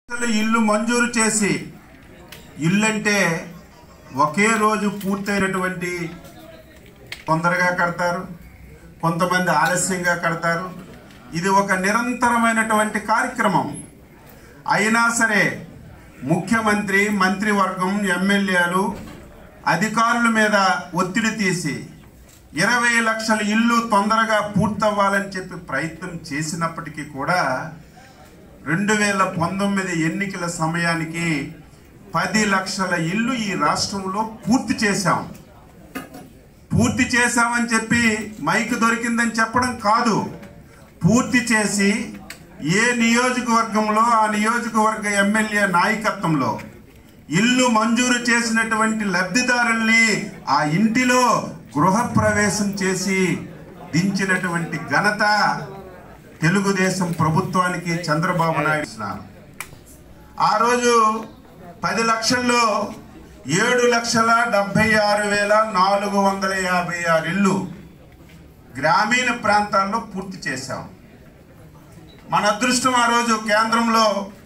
అసలు ఇల్లు మంజూరు చేసి ఇల్లు అంటే ఒకే రోజు పూర్తయినటువంటి తొందరగా కడతారు కొంతమంది ఆలస్యంగా కడతారు ఇది ఒక నిరంతరమైనటువంటి కార్యక్రమం అయినా సరే ముఖ్యమంత్రి మంత్రివర్గం ఎమ్మెల్యేలు అధికారుల మీద ఒత్తిడి తీసి ఇరవై లక్షల ఇల్లు తొందరగా పూర్తవ్వాలని చెప్పి ప్రయత్నం చేసినప్పటికీ కూడా రెండు వేల పంతొమ్మిది ఎన్నికల సమయానికి పది లక్షల ఇల్లు ఈ రాష్ట్రంలో పూర్తి చేశాం పూర్తి చేశామని చెప్పి మైక్ దొరికిందని చెప్పడం కాదు పూర్తి చేసి ఏ నియోజకవర్గంలో ఆ నియోజకవర్గ ఎమ్మెల్యే నాయకత్వంలో ఇల్లు మంజూరు చేసినటువంటి లబ్ధిదారుల్ని ఆ ఇంటిలో గృహప్రవేశం చేసి దించినటువంటి ఘనత తెలుగుదేశం ప్రభుత్వానికి చంద్రబాబు నాయుడు ఇస్తున్నారు. ఆ రోజు పది లక్షల్లో ఏడు లక్షల డెబ్బై ఆరు వేల నాలుగు వందల యాభై ఆరు ఇల్లు గ్రామీణ ప్రాంతాల్లో పూర్తి చేశాం మన అదృష్టం ఆ రోజు కేంద్రంలో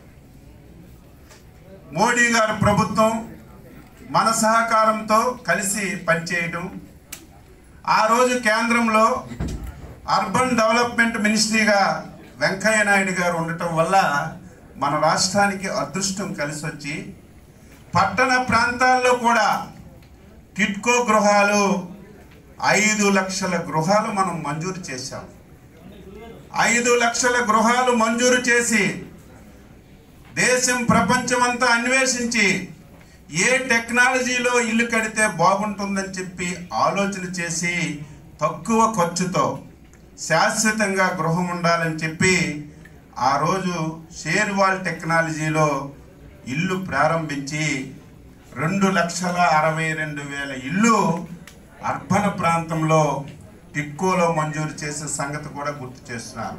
మోడీ గారి ప్రభుత్వం మన సహకారంతో కలిసి పనిచేయడం ఆ రోజు కేంద్రంలో అర్బన్ డెవలప్మెంట్ మినిస్ట్రీగా వెంకయ్య నాయుడు గారు ఉండటం వల్ల మన రాష్ట్రానికి అదృష్టం కలిసి వచ్చి పట్టణ ప్రాంతాల్లో కూడా టిట్కో గృహాలు ఐదు లక్షల గృహాలు మనం మంజూరు చేశాం ఐదు లక్షల గృహాలు మంజూరు చేసి దేశం ప్రపంచమంతా అన్వేషించి ఏ టెక్నాలజీలో ఇల్లు కడితే బాగుంటుందని చెప్పి ఆలోచన చేసి తక్కువ ఖర్చుతో శాశ్వతంగా గృహం ఉండాలని చెప్పి ఆ రోజు షేర్ వాల్ టెక్నాలజీలో ఇల్లు ప్రారంభించి రెండు లక్షల అరవై రెండు వేల ఇల్లు అర్బన్ ప్రాంతంలో టిక్కోలో మంజూరు చేసే సంగతి కూడా గుర్తు చేస్తున్నారు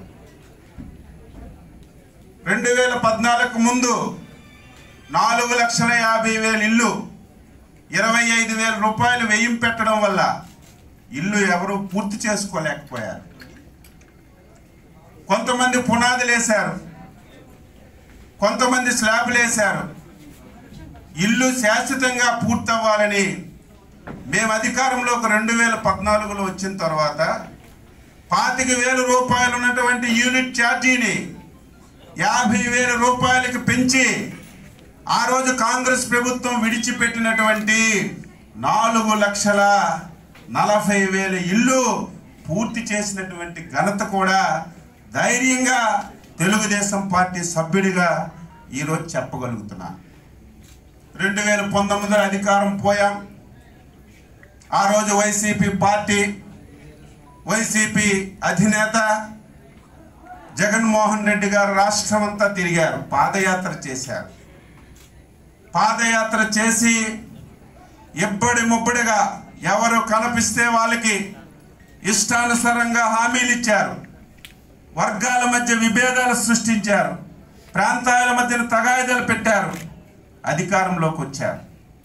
రెండు వేల పద్నాలుగు ముందు నాలుగు లక్షల యాభై వేల ఇల్లు ఇరవై ఐదు వేల రూపాయలు వ్యయం పెట్టడం వల్ల ఇల్లు ఎవరు పూర్తి చేసుకోలేకపోయారు కొంతమంది పునాదులు వేశారు కొంతమంది స్లాబ్లు వేశారు ఇల్లు శాశ్వతంగా పూర్తవ్వాలని మేము అధికారంలోకి రెండు వేల పద్నాలుగులో వచ్చిన తర్వాత పాతిక వేల రూపాయలు ఉన్నటువంటి యూనిట్ ఛార్జీని యాభై వేల రూపాయలకి పెంచి ఆ రోజు కాంగ్రెస్ ప్రభుత్వం విడిచిపెట్టినటువంటి నాలుగు లక్షల నలభై వేల ఇల్లు పూర్తి చేసినటువంటి ఘనత కూడా ధైర్యంగా తెలుగుదేశం పార్టీ సభ్యుడిగా ఈరోజు చెప్పగలుగుతున్నాను రెండు వేల పంతొమ్మిదిలో అధికారం పోయాం ఆ రోజు వైసీపీ పార్టీ వైసీపీ అధినేత జగన్మోహన్ రెడ్డి గారు రాష్ట్రం అంతా తిరిగారు పాదయాత్ర చేశారు పాదయాత్ర చేసి ఇబ్బడి ముబ్బడిగా ఎవరు కనిపిస్తే వాళ్ళకి ఇష్టానుసారంగా హామీలు ఇచ్చారు వర్గాల మధ్య విభేదాలు సృష్టించారు ప్రాంతాల మధ్యన తగాయిదాలు పెట్టారు అధికారంలోకి వచ్చారు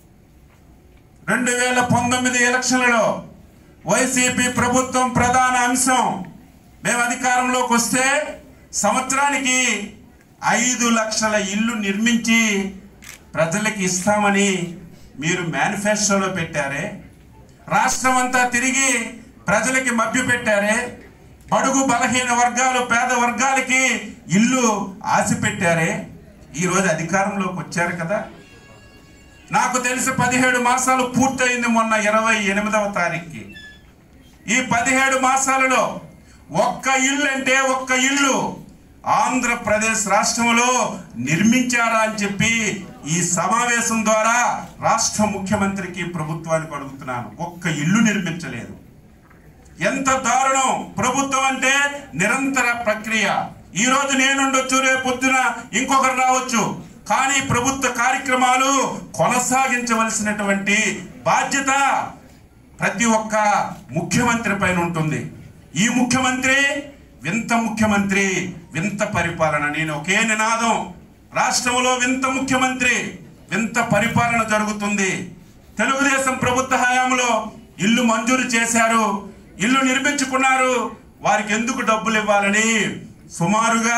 రెండు వేల పంతొమ్మిది ఎలక్షన్లలో వైసీపీ ప్రభుత్వం ప్రధాన అంశం మేము అధికారంలోకి వస్తే సంవత్సరానికి ఐదు లక్షల ఇల్లు నిర్మించి ప్రజలకి ఇస్తామని మీరు మేనిఫెస్టోలో పెట్టారే రాష్ట్రం అంతా తిరిగి ప్రజలకి మభ్య పెట్టారే బడుగు బలహీన వర్గాలు పేద వర్గాలకి ఇల్లు ఆశ పెట్టారే ఈరోజు అధికారంలోకి వచ్చారు కదా నాకు తెలిసి పదిహేడు మాసాలు పూర్తయింది మొన్న ఇరవై ఎనిమిదవ తారీఖుకి ఈ పదిహేడు మాసాలలో ఒక్క ఇల్లు అంటే ఒక్క ఇల్లు ఆంధ్రప్రదేశ్ రాష్ట్రంలో నిర్మించారా అని చెప్పి ఈ సమావేశం ద్వారా రాష్ట్ర ముఖ్యమంత్రికి ప్రభుత్వానికి అడుగుతున్నాను ఒక్క ఇల్లు నిర్మించలేదు ఎంత దారుణం ప్రభుత్వం అంటే నిరంతర ప్రక్రియ ఈ రోజు నేనుండొచ్చు రేపు పొద్దున ఇంకొకరు రావచ్చు కానీ ప్రభుత్వ కార్యక్రమాలు కొనసాగించవలసినటువంటి బాధ్యత ప్రతి ఒక్క ముఖ్యమంత్రి పైన ఉంటుంది ఈ ముఖ్యమంత్రి వింత ముఖ్యమంత్రి వింత పరిపాలన నేను ఒకే నినాదం రాష్ట్రంలో వింత ముఖ్యమంత్రి వింత పరిపాలన జరుగుతుంది తెలుగుదేశం ప్రభుత్వ హయాంలో ఇల్లు మంజూరు చేశారు ఇల్లు నిర్మించుకున్నారు వారికి ఎందుకు డబ్బులు ఇవ్వాలని సుమారుగా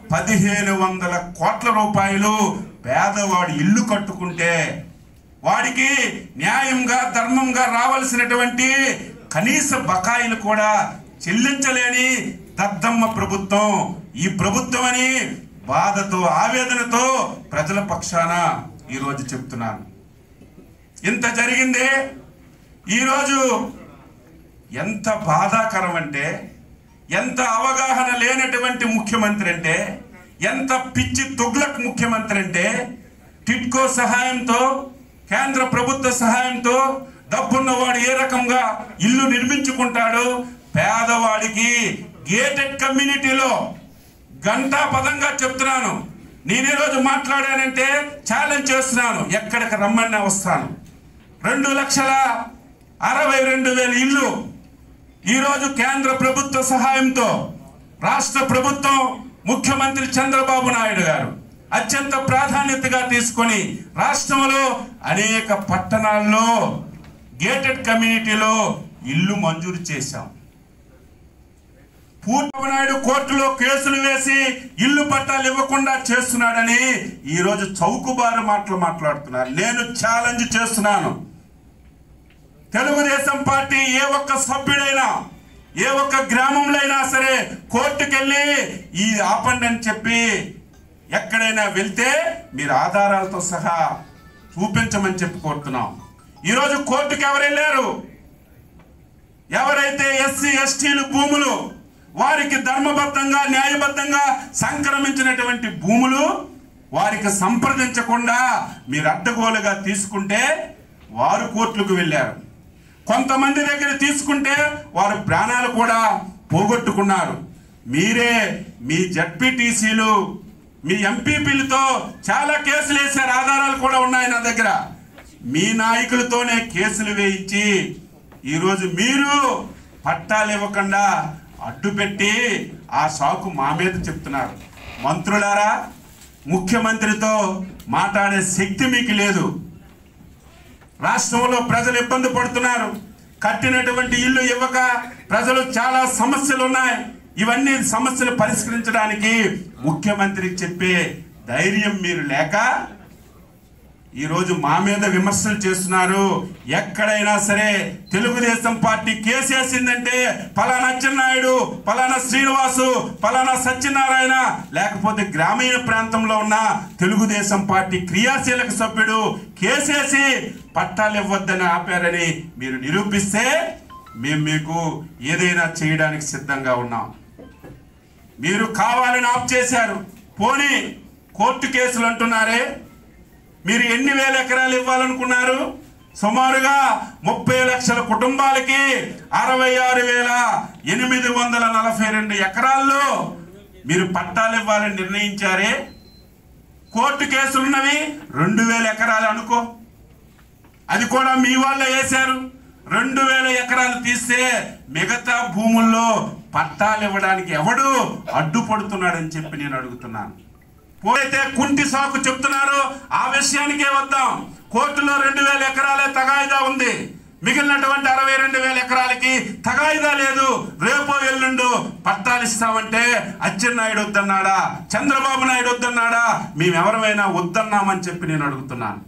పదిహేను వందల కోట్ల రూపాయలు పేదవాడు ఇల్లు కట్టుకుంటే వాడికి న్యాయంగా ధర్మంగా రావాల్సినటువంటి కనీస బకాయిలు కూడా చెల్లించలేని దద్దమ్మ ప్రభుత్వం ఈ ప్రభుత్వం అని బాధతో ఆవేదనతో ప్రజల పక్షాన ఈరోజు చెప్తున్నాను ఇంత జరిగింది ఈరోజు ఎంత బాధాకరం అంటే ఎంత అవగాహన లేనటువంటి ముఖ్యమంత్రి అంటే ఎంత పిచ్చి తొగ్లక్ ముఖ్యమంత్రి అంటే టిట్కో సహాయంతో కేంద్ర ప్రభుత్వ సహాయంతో డబ్బున్నవాడు ఏ రకంగా ఇల్లు నిర్మించుకుంటాడు పేదవాడికి గేటెడ్ కమ్యూనిటీలో గంటా పదంగా చెప్తున్నాను నేను ఈరోజు మాట్లాడానంటే ఛాలెంజ్ చేస్తున్నాను ఎక్కడికి రమ్మన్నా వస్తాను రెండు లక్షల అరవై రెండు వేల ఇల్లు ఈరోజు కేంద్ర ప్రభుత్వ సహాయంతో రాష్ట్ర ప్రభుత్వం ముఖ్యమంత్రి చంద్రబాబు నాయుడు గారు అత్యంత ప్రాధాన్యతగా తీసుకొని రాష్ట్రంలో అనేక పట్టణాల్లో గేటెడ్ కమ్యూనిటీలో ఇల్లు మంజూరు చేశాం పూర్ణవ నాయుడు కోర్టులో కేసులు వేసి ఇల్లు పట్టాలు ఇవ్వకుండా చేస్తున్నాడని ఈరోజు చౌకుబారు మాటలు మాట్లాడుతున్నారు నేను ఛాలెంజ్ చేస్తున్నాను తెలుగుదేశం పార్టీ ఏ ఒక్క సభ్యుడైనా ఏ ఒక్క గ్రామంలో అయినా సరే కోర్టుకెళ్ళి ఈ ఆపండి అని చెప్పి ఎక్కడైనా వెళ్తే మీరు ఆధారాలతో సహా చూపించమని చెప్పి కోరుతున్నాం ఈరోజు కోర్టుకి ఎవరు వెళ్ళారు ఎవరైతే ఎస్సీ ఎస్టీలు భూములు వారికి ధర్మబద్ధంగా న్యాయబద్ధంగా సంక్రమించినటువంటి భూములు వారికి సంప్రదించకుండా మీరు అడ్డగోలుగా తీసుకుంటే వారు కోర్టులకు వెళ్ళారు కొంతమంది దగ్గర తీసుకుంటే వారు ప్రాణాలు కూడా పోగొట్టుకున్నారు మీరే మీ జడ్పీటీసీలు మీ ఎంపీపీలతో చాలా కేసులు వేశారు ఆధారాలు కూడా ఉన్నాయి నా దగ్గర మీ నాయకులతోనే కేసులు వేయించి ఈరోజు మీరు పట్టాలు ఇవ్వకుండా అడ్డుపెట్టి ఆ సాకు మా మీద చెప్తున్నారు మంత్రులారా ముఖ్యమంత్రితో మాట్లాడే శక్తి మీకు లేదు రాష్ట్రంలో ప్రజలు ఇబ్బంది పడుతున్నారు కట్టినటువంటి ఇల్లు ఇవ్వక ప్రజలు చాలా సమస్యలు ఉన్నాయి ఇవన్నీ సమస్యలు పరిష్కరించడానికి ముఖ్యమంత్రికి చెప్పే ధైర్యం మీరు లేక ఈరోజు మా మీద విమర్శలు చేస్తున్నారు ఎక్కడైనా సరే తెలుగుదేశం పార్టీ కేసేసిందంటే పలానా అచ్చెన్నాయుడు పలానా శ్రీనివాసు పలానా సత్యనారాయణ లేకపోతే గ్రామీణ ప్రాంతంలో ఉన్న తెలుగుదేశం పార్టీ క్రియాశీలక సభ్యుడు కేసేసి పట్టాలు ఇవ్వద్దని ఆపారని మీరు నిరూపిస్తే మేము మీకు ఏదైనా చేయడానికి సిద్ధంగా ఉన్నాం మీరు కావాలని ఆప్ చేశారు పోనీ కోర్టు కేసులు అంటున్నారే మీరు ఎన్ని వేల ఎకరాలు ఇవ్వాలనుకున్నారు సుమారుగా ముప్పై లక్షల కుటుంబాలకి అరవై ఆరు వేల ఎనిమిది వందల నలభై రెండు ఎకరాల్లో మీరు పట్టాలు ఇవ్వాలని నిర్ణయించారే కోర్టు కేసులున్నవి రెండు వేల ఎకరాలు అనుకో అది కూడా మీ వాళ్ళే వేశారు రెండు వేల ఎకరాలు తీస్తే మిగతా భూముల్లో పట్టాలు ఇవ్వడానికి ఎవడు అడ్డుపడుతున్నాడని చెప్పి నేను అడుగుతున్నాను పోయితే కుంటి సాకు చెప్తున్నారు ఆ విషయానికే వద్దాం కోర్టులో రెండు వేల ఎకరాలే తగాయిదా ఉంది మిగిలినటువంటి అరవై రెండు వేల ఎకరాలకి తగాయిదా లేదు రేపో ఎల్లుండు పట్టాలు ఇస్తామంటే అచ్చెన్నాయుడు వద్దన్నాడా చంద్రబాబు నాయుడు వద్దన్నాడా మేమెవరమైనా వద్దన్నామని చెప్పి నేను అడుగుతున్నాను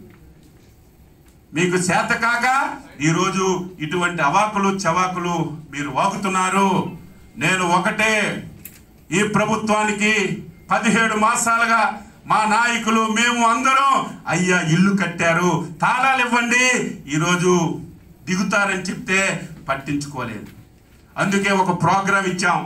మీకు చేత కాక ఈరోజు ఇటువంటి అవాకులు చవాకులు మీరు వాగుతున్నారు నేను ఒకటే ఈ ప్రభుత్వానికి పదిహేడు మాసాలుగా మా నాయకులు మేము అందరం అయ్యా ఇల్లు కట్టారు తాళాలు ఇవ్వండి ఈరోజు దిగుతారని చెప్తే పట్టించుకోలేదు అందుకే ఒక ప్రోగ్రాం ఇచ్చాం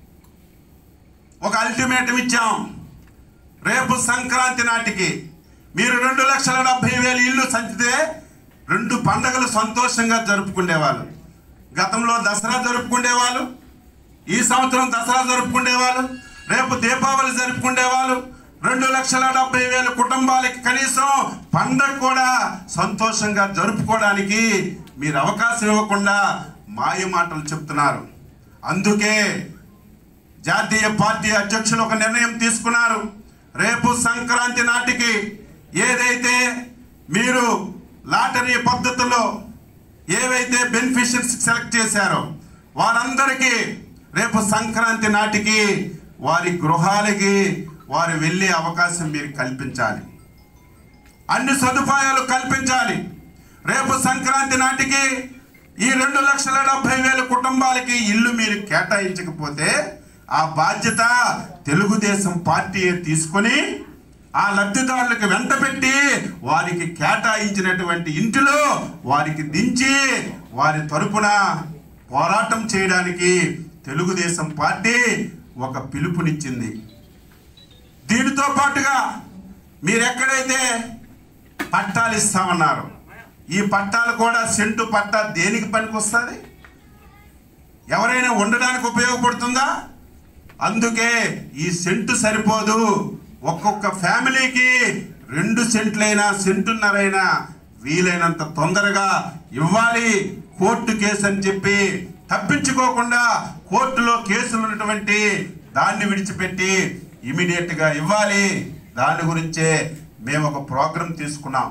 ఒక అల్టిమేటం ఇచ్చాం రేపు సంక్రాంతి నాటికి మీరు రెండు లక్షల డెబ్బై వేలు ఇల్లు సంచితే రెండు పండగలు సంతోషంగా జరుపుకునేవాళ్ళు గతంలో దసరా జరుపుకునేవాళ్ళు ఈ సంవత్సరం దసరా జరుపుకునేవాళ్ళు రేపు దీపావళి జరుపుకునేవాళ్ళు రెండు లక్షల డెబ్బై వేల కుటుంబాలకి కనీసం పండగ కూడా సంతోషంగా జరుపుకోవడానికి మీరు అవకాశం ఇవ్వకుండా మాయ మాటలు చెప్తున్నారు అందుకే జాతీయ పార్టీ అధ్యక్షులు ఒక నిర్ణయం తీసుకున్నారు రేపు సంక్రాంతి నాటికి ఏదైతే మీరు లాటరీ పద్ధతిలో ఏవైతే బెనిఫిషియర్స్ సెలెక్ట్ చేశారో వారందరికీ రేపు సంక్రాంతి నాటికి వారి గృహాలకి వారు వెళ్ళే అవకాశం మీరు కల్పించాలి అన్ని సదుపాయాలు కల్పించాలి రేపు సంక్రాంతి నాటికి ఈ రెండు లక్షల డెబ్బై వేల కుటుంబాలకి ఇల్లు మీరు కేటాయించకపోతే ఆ బాధ్యత తెలుగుదేశం పార్టీ తీసుకొని ఆ లబ్ధిదారులకు వెంట పెట్టి వారికి కేటాయించినటువంటి ఇంటిలో వారికి దించి వారి తరపున పోరాటం చేయడానికి తెలుగుదేశం పార్టీ ఒక పిలుపునిచ్చింది దీనితో పాటుగా మీరు ఎక్కడైతే పట్టాలు ఇస్తామన్నారు ఈ పట్టాలు కూడా సెంటు పట్టా దేనికి పనికొస్తుంది ఎవరైనా ఉండడానికి ఉపయోగపడుతుందా అందుకే ఈ సెంటు సరిపోదు ఒక్కొక్క ఫ్యామిలీకి రెండు సెంట్లైనా సెంటున్నరైనా వీలైనంత తొందరగా ఇవ్వాలి కోర్టు కేసు అని చెప్పి తప్పించుకోకుండా కోర్టులో కేసులు ఉన్నటువంటి దాన్ని విడిచిపెట్టి ఇమీడియట్ గా ఇవ్వాలి దాని గురించే మేము ఒక ప్రోగ్రాం తీసుకున్నాం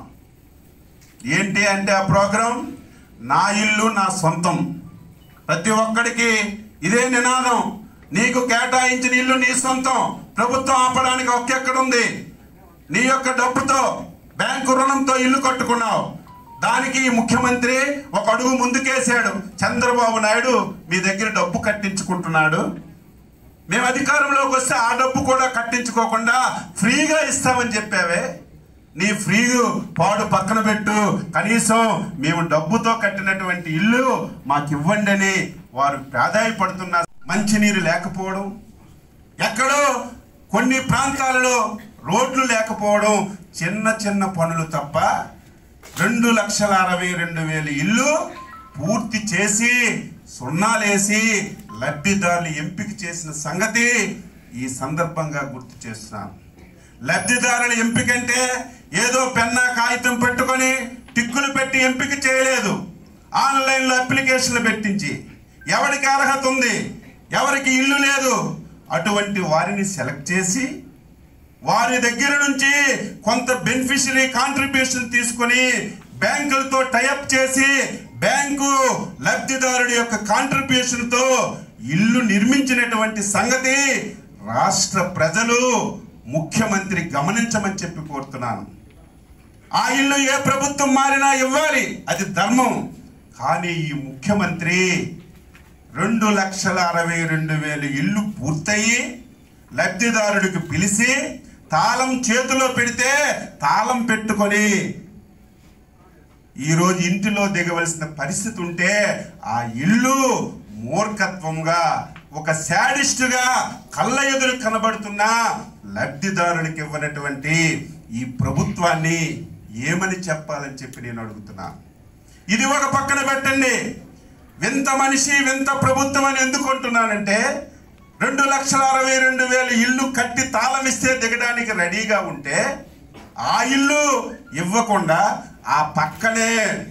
ఏంటి అంటే ఆ ప్రోగ్రాం నా ఇల్లు నా సొంతం ప్రతి ఒక్కడికి ఇదే నినాదం నీకు కేటాయించిన ఇల్లు నీ సొంతం ప్రభుత్వం ఆపడానికి ఒక్కెక్కడుంది నీ యొక్క డబ్బుతో బ్యాంకు రుణంతో ఇల్లు కట్టుకున్నావు దానికి ఈ ముఖ్యమంత్రి ఒక అడుగు ముందుకేశాడు చంద్రబాబు నాయుడు మీ దగ్గర డబ్బు కట్టించుకుంటున్నాడు మేము అధికారంలోకి వస్తే ఆ డబ్బు కూడా కట్టించుకోకుండా ఫ్రీగా ఇస్తామని చెప్పావే నీ ఫ్రీ పాడు పక్కన పెట్టు కనీసం మేము డబ్బుతో కట్టినటువంటి ఇల్లు మాకు ఇవ్వండి అని వారు ప్రాధాయపడుతున్న మంచినీరు లేకపోవడం ఎక్కడో కొన్ని ప్రాంతాలలో రోడ్లు లేకపోవడం చిన్న చిన్న పనులు తప్ప రెండు లక్షల అరవై రెండు వేల ఇల్లు పూర్తి చేసి సున్నాలేసి లబ్ధిదారులు ఎంపిక చేసిన సంగతి ఈ సందర్భంగా గుర్తు చేస్తున్నాను లబ్ధిదారుల ఎంపిక అంటే ఏదో పెన్న కాగితం పెట్టుకొని టిక్కులు పెట్టి ఎంపిక చేయలేదు ఆన్లైన్లో అప్లికేషన్లు పెట్టించి ఎవరికి అర్హత ఉంది ఎవరికి ఇల్లు లేదు అటువంటి వారిని సెలెక్ట్ చేసి వారి దగ్గర నుంచి కొంత బెనిఫిషరీ కాంట్రిబ్యూషన్ తీసుకొని బ్యాంకులతో టైఅప్ చేసి బ్యాంకు లబ్ధిదారుడి యొక్క కాంట్రిబ్యూషన్ తో ఇల్లు నిర్మించినటువంటి సంగతి రాష్ట్ర ప్రజలు ముఖ్యమంత్రి గమనించమని చెప్పి కోరుతున్నాను ఆ ఇల్లు ఏ ప్రభుత్వం మారినా ఇవ్వాలి అది ధర్మం కానీ ఈ ముఖ్యమంత్రి రెండు లక్షల అరవై రెండు వేలు ఇల్లు పూర్తయి లబ్ధిదారుడికి పిలిచి తాళం చేతిలో పెడితే తాళం పెట్టుకొని ఈరోజు ఇంటిలో దిగవలసిన పరిస్థితి ఉంటే ఆ ఇల్లు మూర్ఖత్వంగా ఒక శాడిస్టుగా కళ్ళ ఎదురు కనబడుతున్న లబ్ధిదారునికి ఇవ్వనటువంటి ఈ ప్రభుత్వాన్ని ఏమని చెప్పాలని చెప్పి నేను అడుగుతున్నా ఇది ఒక పక్కన పెట్టండి వింత మనిషి వింత ప్రభుత్వం అని ఎందుకు అంటున్నానంటే రెండు లక్షల అరవై రెండు వేల ఇల్లు కట్టి తాళం ఇస్తే దిగడానికి రెడీగా ఉంటే ఆ ఇల్లు ఇవ్వకుండా ఆ పక్కనే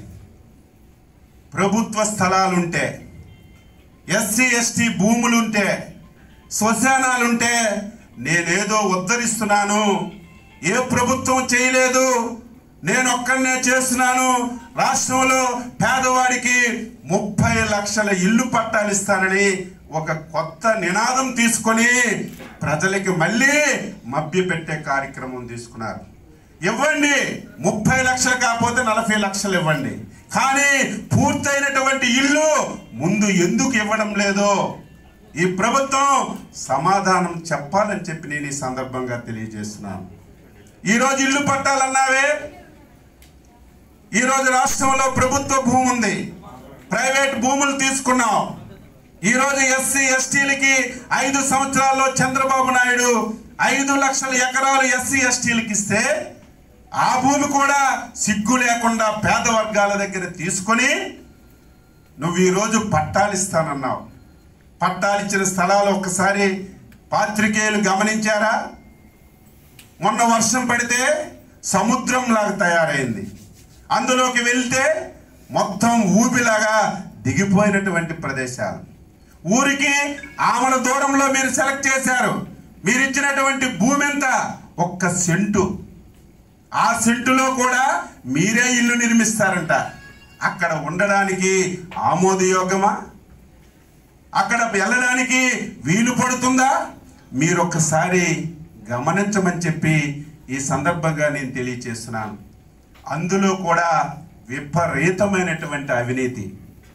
ప్రభుత్వ స్థలాలుంటే ఎస్సీ ఎస్టీ భూములుంటే శ్మశానాలుంటే నేనేదో ఉద్ధరిస్తున్నాను ఏ ప్రభుత్వం చేయలేదు నేను ఒక్కడనే చేస్తున్నాను రాష్ట్రంలో పేదవాడికి ముప్పై లక్షల ఇల్లు పట్టాలు ఇస్తానని ఒక కొత్త నినాదం తీసుకొని ప్రజలకి మళ్ళీ మభ్యపెట్టే కార్యక్రమం తీసుకున్నారు ఇవ్వండి ముప్పై లక్షలు కాకపోతే నలభై లక్షలు ఇవ్వండి కానీ పూర్తయినటువంటి ఇల్లు ముందు ఎందుకు ఇవ్వడం లేదో ఈ ప్రభుత్వం సమాధానం చెప్పాలని చెప్పి నేను ఈ సందర్భంగా తెలియజేస్తున్నాను ఈరోజు ఇల్లు పట్టాలన్నావే ఈరోజు రాష్ట్రంలో ప్రభుత్వ భూమి ఉంది ప్రైవేట్ భూములు తీసుకున్నాం ఈరోజు ఎస్సీ ఎస్టీలకి ఐదు సంవత్సరాల్లో చంద్రబాబు నాయుడు ఐదు లక్షల ఎకరాలు ఎస్సీ ఎస్టీలకి ఇస్తే ఆ భూమి కూడా సిగ్గు లేకుండా పేద వర్గాల దగ్గర తీసుకొని నువ్వు ఈరోజు పట్టాలు ఇస్తానన్నావు పట్టాలు ఇచ్చిన స్థలాలు ఒక్కసారి పాత్రికేయులు గమనించారా మొన్న వర్షం పడితే సముద్రం లాగా తయారైంది అందులోకి వెళ్తే మొత్తం ఊబిలాగా దిగిపోయినటువంటి ప్రదేశాలు ఊరికి ఆమల దూరంలో మీరు సెలెక్ట్ చేశారు మీరు ఇచ్చినటువంటి భూమి ఎంత ఒక్క సెంటు ఆ సెంటులో కూడా మీరే ఇల్లు నిర్మిస్తారంట అక్కడ ఉండడానికి ఆమోదయోగమా అక్కడ వెళ్ళడానికి వీలు పడుతుందా మీరు ఒక్కసారి గమనించమని చెప్పి ఈ సందర్భంగా నేను తెలియచేస్తున్నాను అందులో కూడా విపరీతమైనటువంటి అవినీతి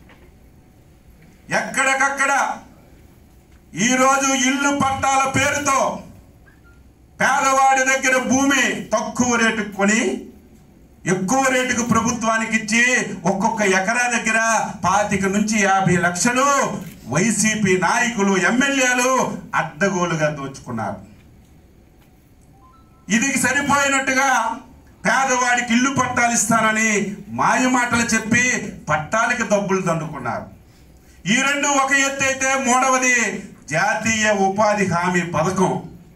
ఎక్కడికక్కడ ఈరోజు ఇల్లు పట్టాల పేరుతో పేదవాడి దగ్గర భూమి తక్కువ రేటుకు కొని ఎక్కువ రేటుకు ప్రభుత్వానికి ఇచ్చి ఒక్కొక్క ఎకరా దగ్గర పాతిక నుంచి యాభై లక్షలు వైసీపీ నాయకులు ఎమ్మెల్యేలు అడ్డగోలుగా దోచుకున్నారు ఇది సరిపోయినట్టుగా పేదవాడికి ఇల్లు పట్టాలు ఇస్తానని మాయ మాటలు చెప్పి పట్టాలకి డబ్బులు దండుకున్నారు ఈ రెండు ఒక ఎత్తు అయితే మూడవది జాతీయ ఉపాధి హామీ పథకం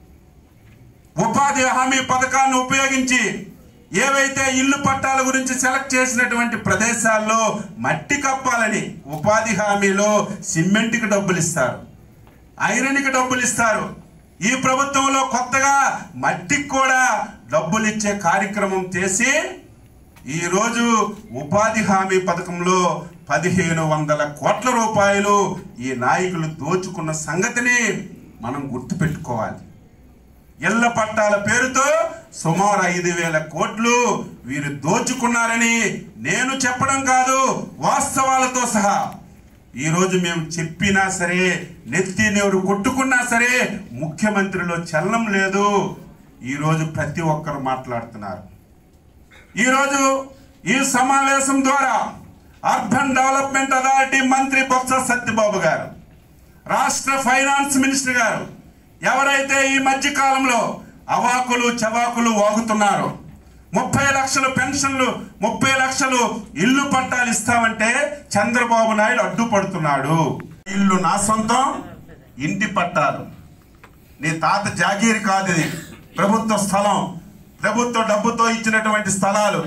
ఉపాధి హామీ పథకాన్ని ఉపయోగించి ఏవైతే ఇల్లు పట్టాల గురించి సెలెక్ట్ చేసినటువంటి ప్రదేశాల్లో మట్టి కప్పాలని ఉపాధి హామీలో సిమెంట్కి డబ్బులు ఇస్తారు ఐరన్కి డబ్బులు ఇస్తారు ఈ ప్రభుత్వంలో కొత్తగా మట్టికి కూడా డబ్బులు ఇచ్చే కార్యక్రమం చేసి ఈరోజు ఉపాధి హామీ పథకంలో పదిహేను వందల కోట్ల రూపాయలు ఈ నాయకులు దోచుకున్న సంగతిని మనం గుర్తుపెట్టుకోవాలి ఇళ్ల పట్టాల పేరుతో సుమారు ఐదు వేల కోట్లు వీరు దోచుకున్నారని నేను చెప్పడం కాదు వాస్తవాలతో సహా ఈరోజు మేము చెప్పినా సరే నెత్తి నెవరు కొట్టుకున్నా సరే ముఖ్యమంత్రిలో చలనం లేదు ఈరోజు ప్రతి ఒక్కరు మాట్లాడుతున్నారు ఈరోజు ఈ సమావేశం ద్వారా అర్బన్ డెవలప్మెంట్ అథారిటీ మంత్రి బొత్స సత్యబాబు గారు రాష్ట్ర ఫైనాన్స్ మినిస్టర్ గారు ఎవరైతే ఈ మధ్య కాలంలో అవాకులు చవాకులు వాగుతున్నారో ముప్పై లక్షల పెన్షన్లు ముప్పై లక్షలు ఇల్లు పట్టాలు ఇస్తామంటే చంద్రబాబు నాయుడు అడ్డుపడుతున్నాడు ఇల్లు నా సొంతం ఇంటి పట్టాలు నీ తాత జాగీర్ కాదు ఇది ప్రభుత్వ స్థలం ప్రభుత్వ డబ్బుతో ఇచ్చినటువంటి స్థలాలు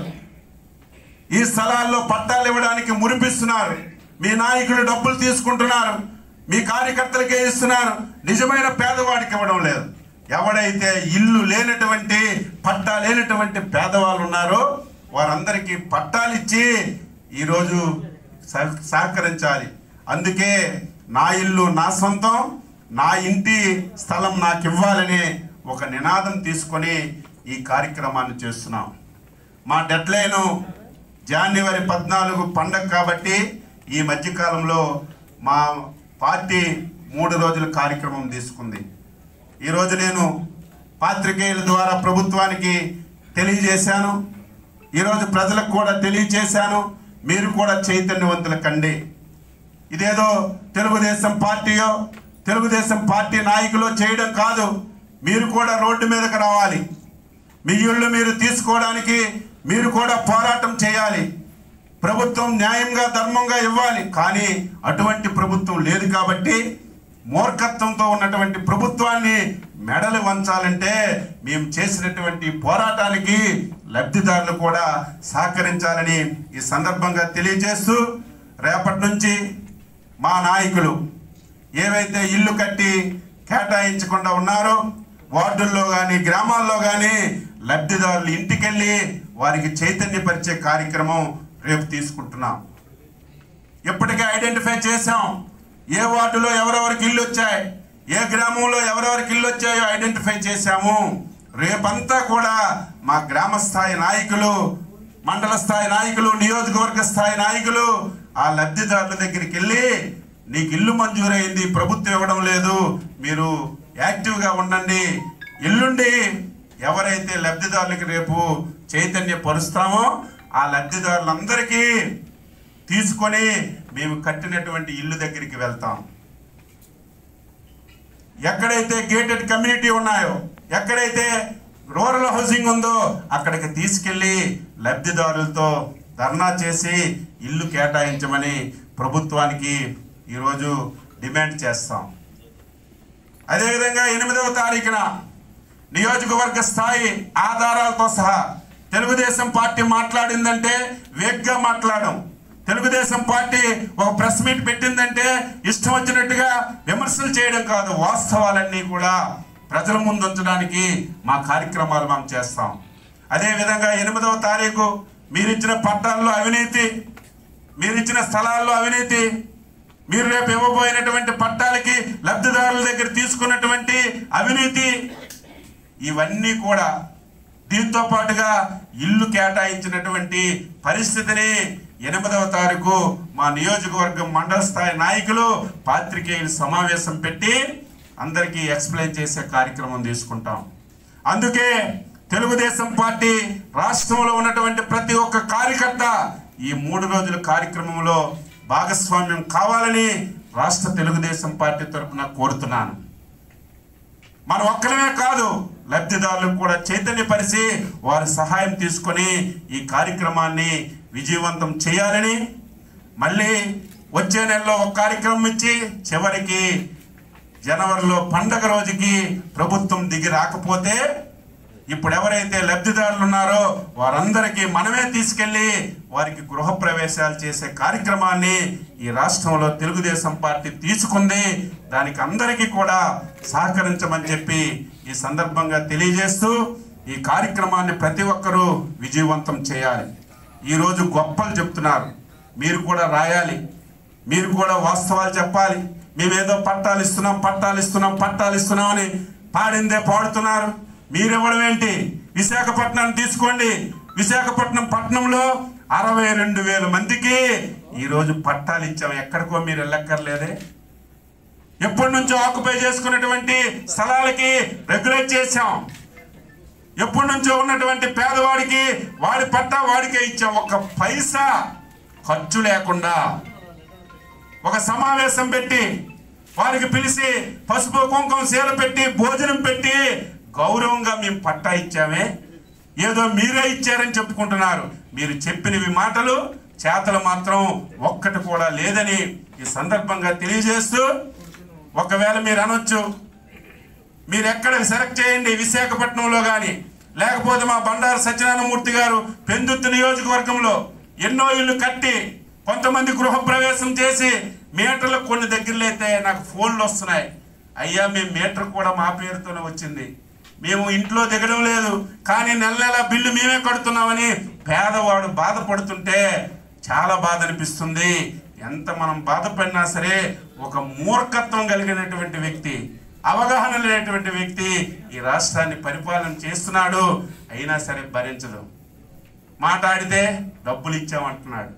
ఈ స్థలాల్లో పట్టాలు ఇవ్వడానికి మురిపిస్తున్నారు మీ నాయకులు డబ్బులు తీసుకుంటున్నారు మీ కార్యకర్తలకే ఇస్తున్నారు నిజమైన పేదవాడికి ఇవ్వడం లేదు ఎవడైతే ఇల్లు లేనటువంటి పట్టా లేనటువంటి పేదవాళ్ళు ఉన్నారో వారందరికీ పట్టాలు ఇచ్చి ఈరోజు సహ- సహకరించాలి అందుకే నా ఇల్లు నా సొంతం నా ఇంటి స్థలం నాకు ఇవ్వాలని ఒక నినాదం తీసుకొని ఈ కార్యక్రమాన్ని చేస్తున్నాం మా డెడ్లైను జనవరి పద్నాలుగు పండగ కాబట్టి ఈ మధ్యకాలంలో మా పార్టీ మూడు రోజుల కార్యక్రమం తీసుకుంది ఈరోజు నేను పాత్రికేయుల ద్వారా ప్రభుత్వానికి తెలియజేశాను ఈరోజు ప్రజలకు కూడా తెలియజేశాను మీరు కూడా చైతన్యవంతుల కండి ఇదేదో తెలుగుదేశం పార్టీయో తెలుగుదేశం పార్టీ నాయకులు చేయడం కాదు మీరు కూడా రోడ్డు మీదకి రావాలి మీ ఇళ్ళు మీరు తీసుకోవడానికి మీరు కూడా పోరాటం చేయాలి ప్రభుత్వం న్యాయంగా ధర్మంగా ఇవ్వాలి కానీ అటువంటి ప్రభుత్వం లేదు కాబట్టి మూర్ఖత్వంతో ఉన్నటువంటి ప్రభుత్వాన్ని మెడలు వంచాలంటే మేము చేసినటువంటి పోరాటానికి లబ్ధిదారులు కూడా సహకరించాలని ఈ సందర్భంగా తెలియజేస్తూ రేపటి నుంచి మా నాయకులు ఏవైతే ఇల్లు కట్టి కేటాయించకుండా ఉన్నారో వార్డుల్లో కానీ గ్రామాల్లో కానీ లబ్ధిదారులు ఇంటికెళ్ళి వారికి చైతన్యపరిచే కార్యక్రమం రేపు తీసుకుంటున్నాం ఇప్పటికే ఐడెంటిఫై చేశాం ఏ వార్డులో ఎవరెవరికి ఇల్లు వచ్చాయి ఏ గ్రామంలో ఎవరెవరికి ఇల్లు వచ్చాయో ఐడెంటిఫై చేశాము రేపంతా కూడా మా గ్రామ స్థాయి నాయకులు మండల స్థాయి నాయకులు నియోజకవర్గ స్థాయి నాయకులు ఆ లబ్ధిదారుల దగ్గరికి వెళ్ళి నీకు ఇల్లు మంజూరైంది ప్రభుత్వం ఇవ్వడం లేదు మీరు యాక్టివ్గా ఉండండి ఎల్లుండి ఎవరైతే లబ్ధిదారులకి రేపు చైతన్య పరుస్తామో ఆ లబ్ధిదారులందరికీ తీసుకొని మేము కట్టినటువంటి ఇల్లు దగ్గరికి వెళ్తాం ఎక్కడైతే గేటెడ్ కమ్యూనిటీ ఉన్నాయో ఎక్కడైతే రూరల్ హౌసింగ్ ఉందో అక్కడికి తీసుకెళ్ళి లబ్ధిదారులతో ధర్నా చేసి ఇల్లు కేటాయించమని ప్రభుత్వానికి ఈరోజు డిమాండ్ చేస్తాం అదేవిధంగా ఎనిమిదవ తారీఖున నియోజకవర్గ స్థాయి ఆధారాలతో సహా తెలుగుదేశం పార్టీ మాట్లాడిందంటే వేగ్గా మాట్లాడడం తెలుగుదేశం పార్టీ ఒక ప్రెస్ మీట్ పెట్టిందంటే ఇష్టం వచ్చినట్టుగా విమర్శలు చేయడం కాదు వాస్తవాలన్నీ కూడా ప్రజల ముందు ఉంచడానికి మా కార్యక్రమాలు మనం చేస్తాం అదేవిధంగా ఎనిమిదవ తారీఖు మీరిచ్చిన పట్టాల్లో అవినీతి మీరిచ్చిన స్థలాల్లో అవినీతి మీరు రేపు ఇవ్వబోయినటువంటి పట్టాలకి లబ్ధిదారుల దగ్గర తీసుకున్నటువంటి అవినీతి ఇవన్నీ కూడా దీంతో పాటుగా ఇల్లు కేటాయించినటువంటి పరిస్థితిని ఎనిమిదవ తారీఖు మా నియోజకవర్గం మండల స్థాయి నాయకులు పాత్రికేయులు సమావేశం పెట్టి అందరికీ ఎక్స్ప్లెయిన్ చేసే కార్యక్రమం తీసుకుంటాం అందుకే తెలుగుదేశం పార్టీ రాష్ట్రంలో ఉన్నటువంటి ప్రతి ఒక్క కార్యకర్త ఈ మూడు రోజుల కార్యక్రమంలో భాగస్వామ్యం కావాలని రాష్ట్ర తెలుగుదేశం పార్టీ తరఫున కోరుతున్నాను మనం ఒక్కరమే కాదు లబ్ధిదారులకు కూడా చైతన్యపరిచి వారి సహాయం తీసుకొని ఈ కార్యక్రమాన్ని విజయవంతం చేయాలని మళ్ళీ వచ్చే నెలలో ఒక కార్యక్రమం ఇచ్చి చివరికి జనవరిలో పండగ రోజుకి ప్రభుత్వం దిగి రాకపోతే ఇప్పుడు ఎవరైతే లబ్ధిదారులు ఉన్నారో వారందరికీ మనమే తీసుకెళ్లి వారికి గృహ ప్రవేశాలు చేసే కార్యక్రమాన్ని ఈ రాష్ట్రంలో తెలుగుదేశం పార్టీ తీసుకుంది దానికి అందరికీ కూడా సహకరించమని చెప్పి ఈ సందర్భంగా తెలియజేస్తూ ఈ కార్యక్రమాన్ని ప్రతి ఒక్కరూ విజయవంతం చేయాలి ఈరోజు గొప్పలు చెప్తున్నారు మీరు కూడా రాయాలి మీరు కూడా వాస్తవాలు చెప్పాలి మేమేదో పట్టాలు ఇస్తున్నాం పట్టాలు ఇస్తున్నాం పట్టాలు ఇస్తున్నాం అని పాడిందే పాడుతున్నారు మీరివ్వడం ఏంటి విశాఖపట్నం తీసుకోండి విశాఖపట్నం పట్టణంలో అరవై రెండు వేల మందికి ఈరోజు పట్టాలు ఇచ్చాం ఎక్కడికో మీరు వెళ్ళక్కర్లేదే ఎప్పటి నుంచో ఆక్యుపై చేసుకున్నటువంటి స్థలాలకి రెగ్యులేట్ చేశాం ఎప్పటి నుంచో ఉన్నటువంటి పేదవాడికి వాడి పట్టా వాడికే ఇచ్చాం ఒక పైసా ఖర్చు లేకుండా ఒక సమావేశం పెట్టి వారికి పిలిచి పసుపు కుంకుమ సీల పెట్టి భోజనం పెట్టి గౌరవంగా మేము పట్టా ఇచ్చామే ఏదో మీరే ఇచ్చారని చెప్పుకుంటున్నారు మీరు చెప్పినవి మాటలు చేతలు మాత్రం ఒక్కటి కూడా లేదని ఈ సందర్భంగా తెలియజేస్తూ ఒకవేళ మీరు అనొచ్చు మీరు ఎక్కడ సెలెక్ట్ చేయండి విశాఖపట్నంలో కానీ లేకపోతే మా బండారు సత్యనారాయణమూర్తి గారు పెందుత్తు నియోజకవర్గంలో ఎన్నో ఇల్లు కట్టి కొంతమంది గృహప్రవేశం చేసి మీటర్లు కొన్ని దగ్గరలో అయితే నాకు ఫోన్లు వస్తున్నాయి అయ్యా మేము మీటర్ కూడా మా పేరుతోనే వచ్చింది మేము ఇంట్లో దిగడం లేదు కానీ నెల నెల బిల్లు మేమే కడుతున్నామని పేదవాడు బాధపడుతుంటే చాలా బాధ అనిపిస్తుంది ఎంత మనం బాధపడినా సరే ఒక మూర్ఖత్వం కలిగినటువంటి వ్యక్తి అవగాహన లేనటువంటి వ్యక్తి ఈ రాష్ట్రాన్ని పరిపాలన చేస్తున్నాడు అయినా సరే భరించదు మాట్లాడితే డబ్బులు ఇచ్చామంటున్నాడు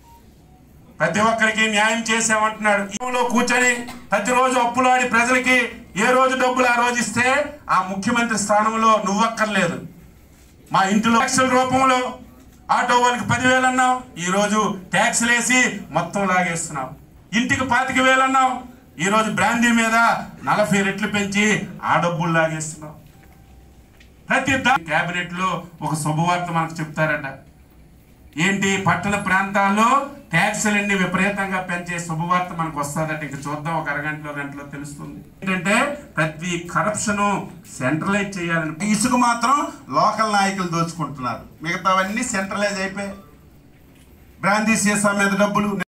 ప్రతి ఒక్కరికి న్యాయం చేసామంటున్నాడు ఇంట్లో కూర్చొని ప్రతిరోజు అప్పులాడి ప్రజలకి ఏ రోజు డబ్బులు ఆ రోజు ఇస్తే ఆ ముఖ్యమంత్రి స్థానంలో నువ్వక్కర్లేదు మా ఇంటిలో ట్యాక్సుల రూపంలో ఆటో వాళ్ళకి పదివేలు అన్నావు ఈ రోజు ట్యాక్సులు వేసి మొత్తం లాగేస్తున్నావు ఇంటికి పాతిక వేలు అన్నావు ఈ రోజు బ్రాందీ మీద నలభై రెట్లు పెంచి ఆ డబ్బులు లాగేస్తున్నావు ప్రతి కేబినెట్ లో ఒక శుభవార్త మనకు చెప్తారట ఏంటి పట్టణ ప్రాంతాల్లో ట్యాక్సులన్నీ విపరీతంగా పెంచే శుభవార్త మనకు వస్తుందట ఇంక చూద్దాం ఒక అరగంటలో గంటలో తెలుస్తుంది ఏంటంటే ప్రతి కరప్షన్ సెంట్రలైజ్ చేయాలని ఇసుక మాత్రం లోకల్ నాయకులు దోచుకుంటున్నారు మిగతావన్నీ సెంట్రలైజ్ అయిపోయాయి బ్రాందీ సీసా మీద డబ్బులు